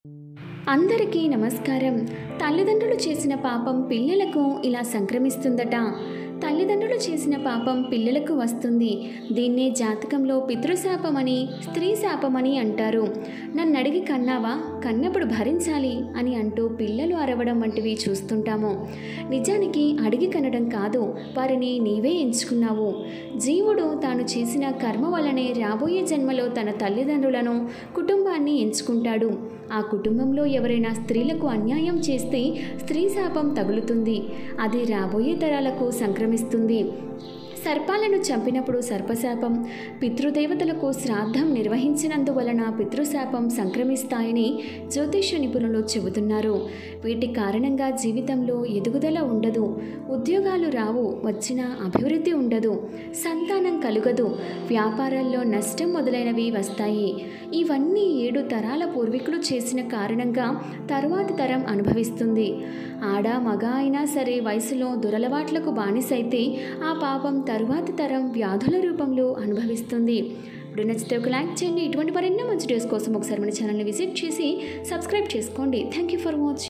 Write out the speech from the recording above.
అందరికీ నమస్కారం తల్లిదండ్రులు చేసిన పాపం పిల్లలకు ఇలా సంక్రమిస్తుందట తల్లిదండ్రులు చేసిన పాపం పిల్లలకు వస్తుంది దీన్నే జాతకంలో పితృశాపమని స్త్రీ శాపమని అంటారు నన్ను అడిగి కన్నావా కన్నప్పుడు భరించాలి అని అంటూ పిల్లలు అరవడం వంటివి చూస్తుంటాము నిజానికి అడిగి కనడం కాదు వారిని నీవే ఎంచుకున్నావు జీవుడు తాను చేసిన కర్మ వల్లనే రాబోయే జన్మలో తన తల్లిదండ్రులను కుటుంబాన్ని ఎంచుకుంటాడు ఆ కుటుంబంలో ఎవరైనా స్త్రీలకు అన్యాయం చేస్తే స్త్రీ శాపం తగులుతుంది అది రాబోయే తరాలకు సంక్రమిస్తుంది సర్పాలను చంపినప్పుడు సర్పశాపం పితృదేవతలకు శ్రాద్ధం నిర్వహించినందువలన పితృశాపం సంక్రమిస్తాయని జ్యోతిష నిపుణులు చెబుతున్నారు వీటి కారణంగా జీవితంలో ఎదుగుదల ఉండదు ఉద్యోగాలు రావు వచ్చిన అభివృద్ధి ఉండదు సంతానం కలుగదు వ్యాపారాల్లో నష్టం మొదలైనవి వస్తాయి ఇవన్నీ ఏడు తరాల పూర్వీకులు చేసిన కారణంగా తరువాతి తరం అనుభవిస్తుంది ఆడ మగ అయినా సరే వయసులో దురలవాట్లకు బానిసైతే ఆ పాపం తరువాతి తరం వ్యాధుల రూపంలో అనుభవిస్తుంది ఇప్పుడు నచ్చితే ఒక లైక్ చేయండి ఇటువంటి మరెన్నో మంచి డేస్ కోసం ఒకసారి మన ఛానల్ని విజిట్ చేసి సబ్స్క్రైబ్ చేసుకోండి థ్యాంక్ యూ ఫర్ వాచింగ్